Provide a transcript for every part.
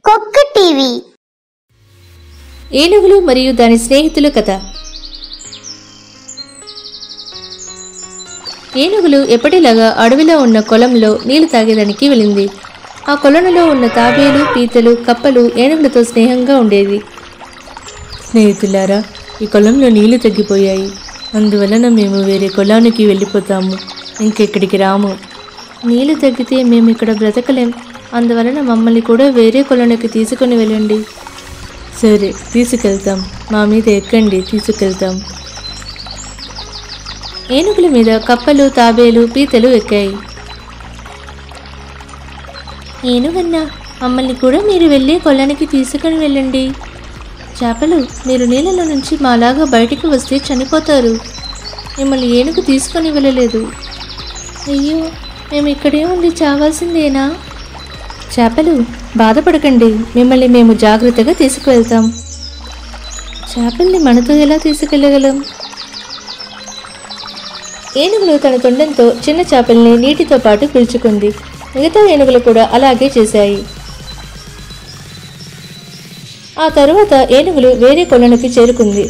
కుక్క టీవీ ఏనుగులు మరియు దాని స్నేహితులు కథ ఏనుగులు ఎప్పటిలాగా అడవిలో ఉన్న కొలంలో నీళ్లు తాగేదానికి వెళ్ళింది ఆ కొలనులో ఉన్న తాబేలు పీతలు కప్పలు ఏనుగులతో స్నేహంగా ఉండేది స్నేహితులారా ఈ కొలంలో నీళ్లు తగ్గిపోయాయి అందువలన మేము వేరే కొలానికి వెళ్ళిపోతాము ఇంకెక్కడికి రాము నీళ్లు తగ్గితే మేము ఇక్కడ బ్రతకలేం అందువలన మమ్మల్ని కూడా వేరే కొలనుకి తీసుకొని వెళ్ళండి సరే తీసుకెళ్తాం మా మీద ఎక్కండి తీసుకెళ్తాం ఏనుగుల మీద కప్పలు తాబేలు పీతలు ఎక్కాయి ఏనుగన్నా మమ్మల్ని కూడా మీరు వెళ్ళే కొలానికి తీసుకొని వెళ్ళండి చేపలు మీరు నీళ్ళలో నుంచి మాలాగా బయటికి వస్తే చనిపోతారు మిమ్మల్ని ఏనుగు తీసుకొని వెళ్ళలేదు అయ్యో మేము ఇక్కడే ఉండి చావాల్సిందేనా చేపలు బాధపడకండి మిమ్మల్ని మేము జాగ్రత్తగా తీసుకువెళ్తాం చేపల్ని మనతో ఎలా తీసుకెళ్ళగలం ఏనుగులు తన తొండంతో చిన్న చేపల్ని నీటితో పాటు పిలుచుకుంది మిగతా ఏనుగులు కూడా అలాగే చేశాయి ఆ తరువాత ఏనుగులు వేరే కొలనుకి చేరుకుంది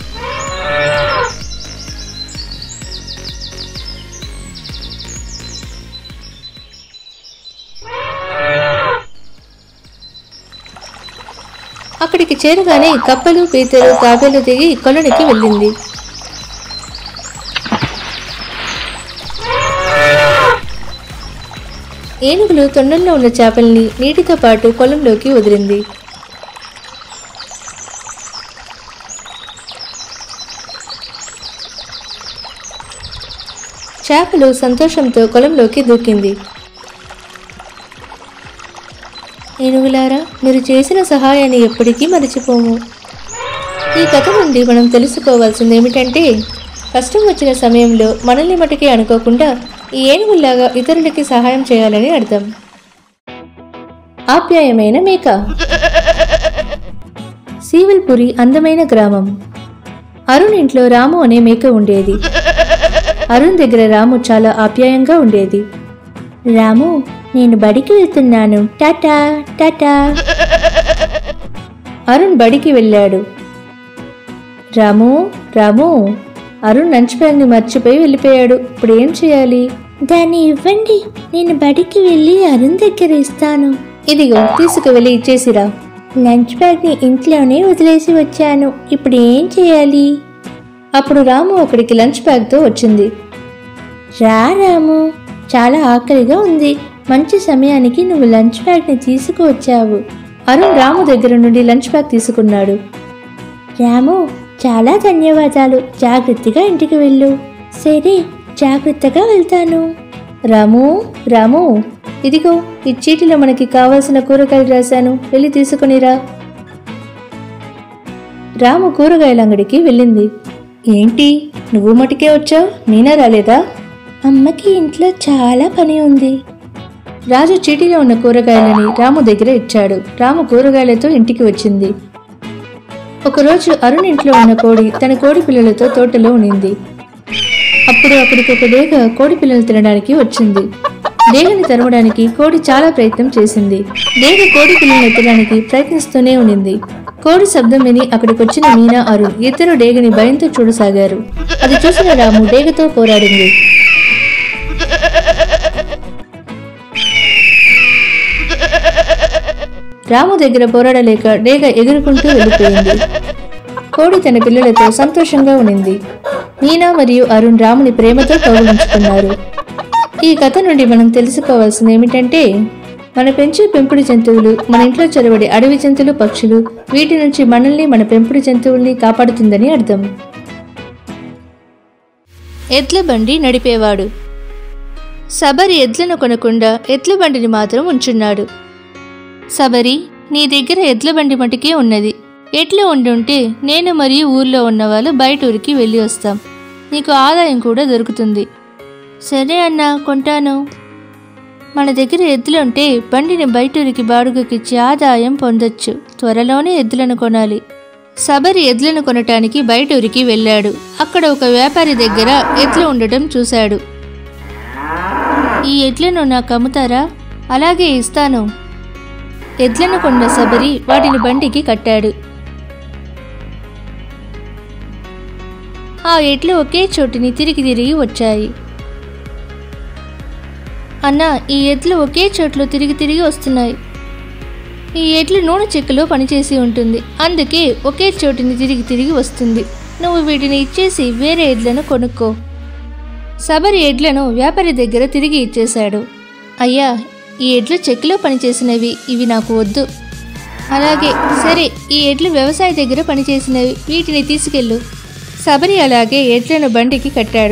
అక్కడికి చేరగానే కప్పలు పీతలు తాబేలు దిగి కొలనికి వెళ్ళింది ఏనుగులు తొండంలో ఉన్న చేపల్ని నీటితో పాటు కొలంలోకి వదిలింది చేపలు సంతోషంతో కొలంలోకి దూకింది ఏనుగులారా మీరు చేసిన సహాయాన్ని ఎప్పటికీ మరిచిపోము ఈ కథ నుండి మనం తెలుసుకోవాల్సింది ఏమిటంటే కష్టం వచ్చిన సమయంలో మనల్ని మటుకే అనుకోకుండా ఈ ఏనుగుల్లాగా ఇతరులకి సహాయం చేయాలని అర్థం ఆప్యాయమైన మేక సీవల్పురి అందమైన గ్రామం అరుణ్ ఇంట్లో రాము అనే మేక ఉండేది అరుణ్ దగ్గర రాము చాలా ఆప్యాయంగా ఉండేది రాము నేను బడికి వెళ్తున్నాను టాటా టాటా అరుణ్ బడికి వెళ్ళాడు రాము రాము అరుణ్ లంచ్ బ్యాగ్ని మర్చిపోయి వెళ్ళిపోయాడు ఇప్పుడు ఏం చేయాలి దాన్ని ఇవ్వండి నేను బడికి వెళ్ళి అరుణ్ దగ్గర ఇస్తాను ఇదిగో తీసుకువెళ్ళి ఇచ్చేసిరా లంచ్ బ్యాగ్ని ఇంట్లోనే వదిలేసి వచ్చాను ఇప్పుడు ఏం చేయాలి అప్పుడు రాము అక్కడికి లంచ్ బ్యాగ్తో వచ్చింది రా రాము చాలా ఆకలిగా ఉంది మంచి సమయానికి నువ్వు లంచ్ బ్యాగ్ని తీసుకువచ్చావు అరుణ్ రాము దగ్గర నుండి లంచ్ బ్యాగ్ తీసుకున్నాడు రాము చాలా ధన్యవాదాలు జాగ్రత్తగా ఇంటికి వెళ్ళు సరే జాగ్రత్తగా వెళ్తాను రాము రాము ఇదిగో ఈ చీటిలో మనకి కావాల్సిన కూరగాయలు రాశాను వెళ్ళి తీసుకునిరా రాము కూరగాయల అంగడికి వెళ్ళింది ఏంటి నువ్వు మటుకే వచ్చావు మీనా రాలేదా అమ్మకి ఇంట్లో చాలా పని ఉంది రాజు చీటిలో ఉన్న కూరగాయలని రాము దగ్గర ఇచ్చాడు రాము కూరగాయలతో ఇంటికి వచ్చింది ఒకరోజు అరుణ్ ఇంట్లో ఉన్న కోడి తన కోడి పిల్లలతో తోటలో ఉనింది అప్పుడు అక్కడికి ఒక డేగ కోడి పిల్లలు తినడానికి వచ్చింది డేగని తరమడానికి కోడి చాలా ప్రయత్నం చేసింది డేగ కోడి పిల్లలను ఎత్తడానికి ప్రయత్నిస్తూనే ఉనింది కోడి శబ్దం విని అక్కడికి వచ్చిన మీనా అరుణ్ ఇద్దరు డేగని భయంతో చూడసాగారు అది చూసిన రాము డేగతో పోరాడింది రాము దగ్గర పోరాడలేక డేగ ఎగురుకుంటూ వెళ్ళిపోయింది కోడి తన పిల్లలతో సంతోషంగా ఉనింది మీనా మరియు అరుణ్ రాముని ప్రేమతో కౌగులించుకున్నారు ఈ కథ నుండి మనం తెలుసుకోవాల్సింది ఏమిటంటే మన పెంచే పెంపుడు జంతువులు మన ఇంట్లో చొరబడే అడవి జంతువులు పక్షులు వీటి నుంచి మనల్ని మన పెంపుడు జంతువుల్ని కాపాడుతుందని అర్థం ఎడ్ల బండి నడిపేవాడు సబరి ఎడ్లను కొనకుండా ఎడ్ల బండిని మాత్రం ఉంచున్నాడు సబరి నీ దగ్గర ఎడ్ల బండి మటుకే ఉన్నది ఎడ్లు ఉండుంటే నేను మరియు ఊర్లో ఉన్న వాళ్ళు బయట ఊరికి వెళ్ళి వస్తాం నీకు ఆదాయం కూడా దొరుకుతుంది సరే అన్న కొంటాను మన దగ్గర ఎద్దులుంటే బండిని బయట ఊరికి బాడుగకిచ్చి ఆదాయం పొందొచ్చు త్వరలోనే ఎద్దులను కొనాలి సబరి ఎద్లను కొనటానికి బయట ఊరికి వెళ్ళాడు అక్కడ ఒక వ్యాపారి దగ్గర ఎడ్లు ఉండటం చూశాడు ఈ ఎడ్లను నాకు అమ్ముతారా అలాగే ఇస్తాను ఎడ్లను కొన్న శబరి వాటిని బండికి కట్టాడు ఆ ఎడ్లు ఒకే చోటుని తిరిగి తిరిగి వచ్చాయి అన్న ఈ ఎడ్లు ఒకే చోట్లో తిరిగి తిరిగి వస్తున్నాయి ఈ ఎడ్లు నూనె చెక్కలో పనిచేసి ఉంటుంది అందుకే ఒకే చోటుని తిరిగి తిరిగి వస్తుంది నువ్వు వీటిని ఇచ్చేసి వేరే ఎడ్లను కొనుక్కో శబరి ఎడ్లను వ్యాపారి దగ్గర తిరిగి ఇచ్చేశాడు అయ్యా ఈ ఎడ్లు చెక్కులో పనిచేసినవి ఇవి నాకు వద్దు అలాగే సరే ఈ ఎడ్లు వ్యవసాయ దగ్గర పనిచేసినవి వీటిని తీసుకెళ్ళు శబరి అలాగే ఎడ్లను బండికి కట్టాడు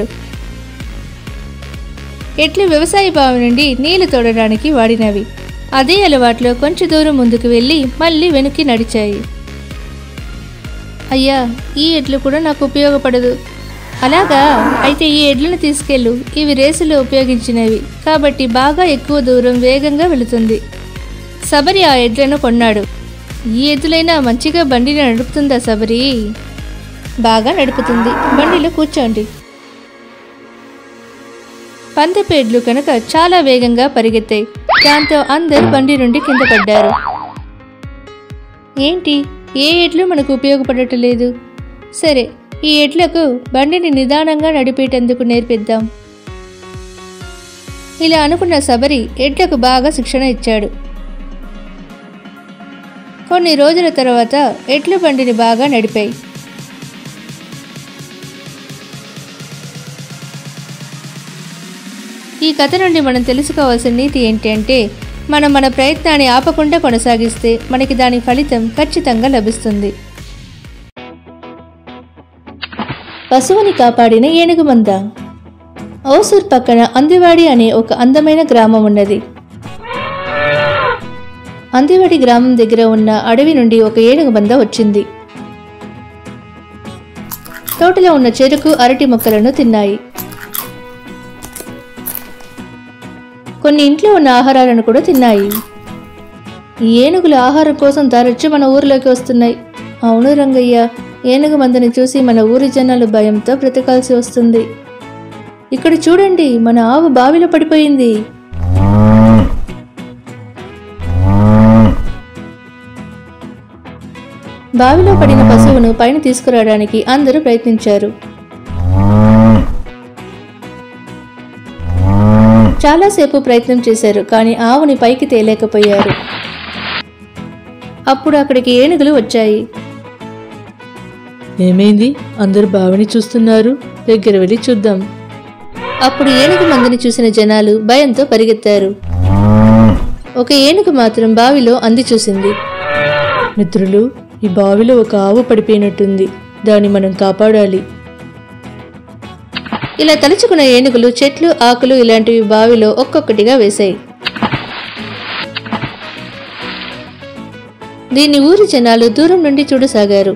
ఎడ్లు వ్యవసాయ బావి నుండి నీళ్లు తోడడానికి వాడినవి అదే అలవాట్లో కొంచెం దూరం ముందుకు వెళ్ళి మళ్ళీ వెనక్కి నడిచాయి అయ్యా ఈ ఎడ్లు కూడా నాకు ఉపయోగపడదు అలాగా అయితే ఈ ఎడ్లను తీసుకెళ్ళు ఇవి రేసులో ఉపయోగించినవి కాబట్టి బాగా ఎక్కువ దూరం వేగంగా వెళుతుంది శబరి ఆ ఎడ్లను కొన్నాడు ఈ ఎద్దులైనా మంచిగా బండిని నడుపుతుందా శబరి బాగా నడుపుతుంది బండిలో కూర్చోండి పందెపేడ్లు కనుక చాలా వేగంగా పరిగెత్తాయి దాంతో అందరూ బండి నుండి కింద పడ్డారు ఏంటి ఏ ఎడ్లు మనకు ఉపయోగపడటం లేదు సరే ఈ ఎడ్లకు బండిని నిదానంగా నడిపేటందుకు నేర్పిద్దాం ఇలా అనుకున్న శబరి ఎడ్లకు బాగా శిక్షణ ఇచ్చాడు కొన్ని రోజుల తర్వాత ఎడ్ల బండిని బాగా నడిపాయి ఈ కథ నుండి మనం తెలుసుకోవాల్సిన నీతి ఏంటి అంటే మనం మన ప్రయత్నాన్ని ఆపకుండా కొనసాగిస్తే మనకి దాని ఫలితం ఖచ్చితంగా లభిస్తుంది పశువుని కాపాడిన ఏనుగు మంద ఓసూర్ పక్కన అందివాడి అనే ఒక అందమైన గ్రామం ఉన్నది అందివాడి గ్రామం దగ్గర ఉన్న అడవి నుండి ఒక ఏనుగు మంద వచ్చింది తోటలో ఉన్న చెరుకు అరటి మొక్కలను తిన్నాయి కొన్ని ఇంట్లో ఉన్న ఆహారాలను కూడా తిన్నాయి ఈ ఏనుగులు ఆహారం కోసం తరచు మన ఊరిలోకి వస్తున్నాయి అవును రంగయ్య ఏనుగు మందని చూసి మన ఊరి జనాలు భయంతో బ్రతకాల్సి వస్తుంది ఇక్కడ చూడండి మన ఆవు బావిలో పడిపోయింది బావిలో పడిన పశువును పైన తీసుకురావడానికి అందరూ ప్రయత్నించారు చాలాసేపు ప్రయత్నం చేశారు కానీ ఆవుని పైకి తేలేకపోయారు అప్పుడు అక్కడికి ఏనుగులు వచ్చాయి ఏమైంది అందరు బావిని చూస్తున్నారు దగ్గర వెళ్ళి చూద్దాం అప్పుడు ఏనుగు మందిని చూసిన జనాలు భయంతో పరిగెత్తారు ఒక ఏనుగు మాత్రం బావిలో అంది చూసింది మిత్రులు ఈ బావిలో ఒక ఆవు పడిపోయినట్టుంది దాన్ని మనం కాపాడాలి ఇలా తలుచుకున్న ఏనుగులు చెట్లు ఆకులు ఇలాంటివి బావిలో ఒక్కొక్కటిగా వేశాయి దీన్ని ఊరి జనాలు దూరం నుండి చూడసాగారు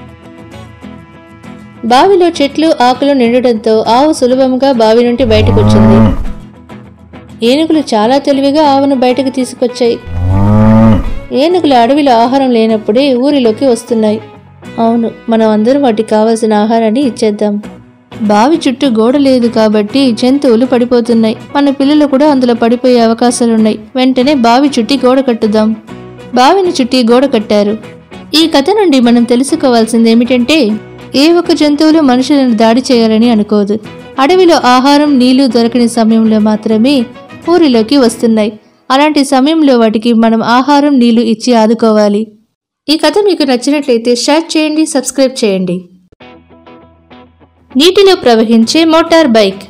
బావిలో చెట్లు ఆకులు నిండడంతో ఆవు సులభంగా బావి నుండి బయటకు వచ్చింది ఏనుగులు చాలా తెలివిగా ఆవును బయటకు తీసుకొచ్చాయి ఏనుగులు అడవిలో ఆహారం లేనప్పుడే ఊరిలోకి వస్తున్నాయి అవును మనం అందరం వాటికి కావాల్సిన ఆహారాన్ని ఇచ్చేద్దాం బావి చుట్టూ గోడ లేదు కాబట్టి జంతువులు పడిపోతున్నాయి మన పిల్లలు కూడా అందులో పడిపోయే అవకాశాలున్నాయి వెంటనే బావి చుట్టి గోడ కట్టుదాం బావిని చుట్టి గోడ కట్టారు ఈ కథ నుండి మనం తెలుసుకోవాల్సింది ఏమిటంటే ఏ ఒక్క జంతువులు మనుషులను దాడి చేయాలని అనుకోదు అడవిలో ఆహారం నీళ్లు దొరకని సమయంలో మాత్రమే ఊరిలోకి వస్తున్నాయి అలాంటి సమయంలో వాటికి మనం ఆహారం నీళ్లు ఇచ్చి ఆదుకోవాలి ఈ కథ మీకు నచ్చినట్లయితే షేర్ చేయండి సబ్స్క్రైబ్ చేయండి నీటిలో ప్రవహించే మోటార్ బైక్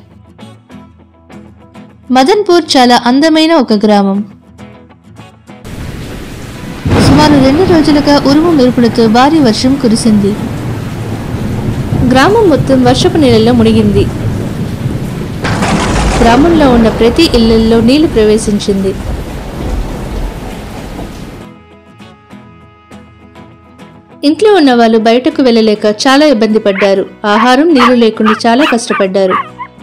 మదన్పూర్ చాలా అందమైన ఒక గ్రామం సుమారు రెండు రోజులుగా ఉరుము మెరుపులతో భారీ వర్షం కురిసింది గ్రామం మొత్తం వర్షపు నీళ్ళలో మునిగింది గ్రామంలో ఉన్న ప్రతి ఇళ్లల్లో నీళ్లు ప్రవేశించింది ఇంట్లో ఉన్న వాళ్ళు బయటకు వెళ్ళలేక చాలా ఇబ్బంది పడ్డారు ఆహారం నీళ్లు లేకుండా చాలా కష్టపడ్డారు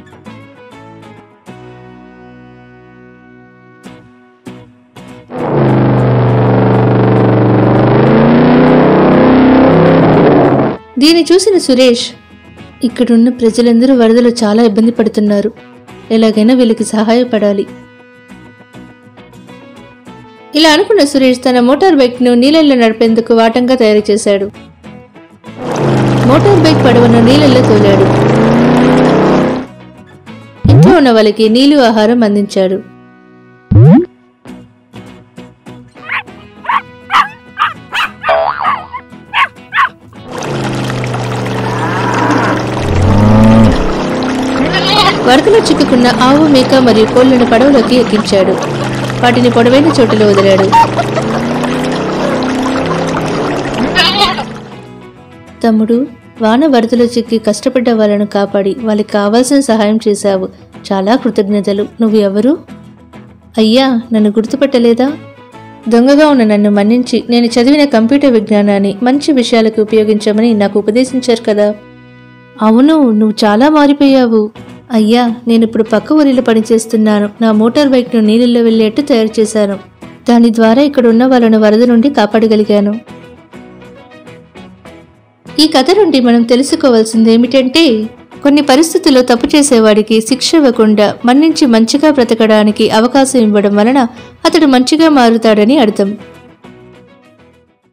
దీన్ని చూసిన సురేష్ ఇక్కడున్న ప్రజలందరూ వరదలో చాలా ఇబ్బంది పడుతున్నారు ఎలాగైనా వీళ్ళకి సహాయపడాలి ఇలా అనుకున్న సురేష్ తన మోటార్ బైక్ను నీళ్ళల్లో నడిపేందుకు వాటంగా తయారు చేశాడు మోటార్ బైక్ పడవను నీళ్ళల్లో తోలాడు ఇంట్లో ఉన్న వాళ్ళకి నీళ్లు ఆహారం అందించాడు వరదలో చిక్కుకున్న ఆవు మేక మరియు కోళ్లను పడవలోకి ఎక్కించాడు వాటిని పొడవైన చోటులో వదిలాడు తమ్ముడు వాన వరదలో చిక్కి కష్టపడ్డ వాళ్ళను కాపాడి వాళ్ళకి కావాల్సిన సహాయం చేశావు చాలా కృతజ్ఞతలు నువ్వు ఎవరు అయ్యా నన్ను గుర్తుపట్టలేదా దొంగగా ఉన్న నన్ను మన్నించి నేను చదివిన కంప్యూటర్ విజ్ఞానాన్ని మంచి విషయాలకు ఉపయోగించమని నాకు ఉపదేశించారు కదా అవును నువ్వు చాలా మారిపోయావు అయ్యా నేను ఇప్పుడు పక్క ఊరిలో పనిచేస్తున్నాను నా మోటార్ బైక్ను నీళ్ళల్లో వెళ్ళేట్టు తయారు చేశాను దాని ద్వారా ఇక్కడ ఉన్న వాళ్ళను వరద నుండి కాపాడగలిగాను ఈ కథ నుండి మనం తెలుసుకోవాల్సింది ఏమిటంటే కొన్ని పరిస్థితుల్లో తప్పు చేసేవాడికి శిక్ష ఇవ్వకుండా మన్నించి మంచిగా బ్రతకడానికి అవకాశం ఇవ్వడం వలన అతడు మంచిగా మారుతాడని అర్థం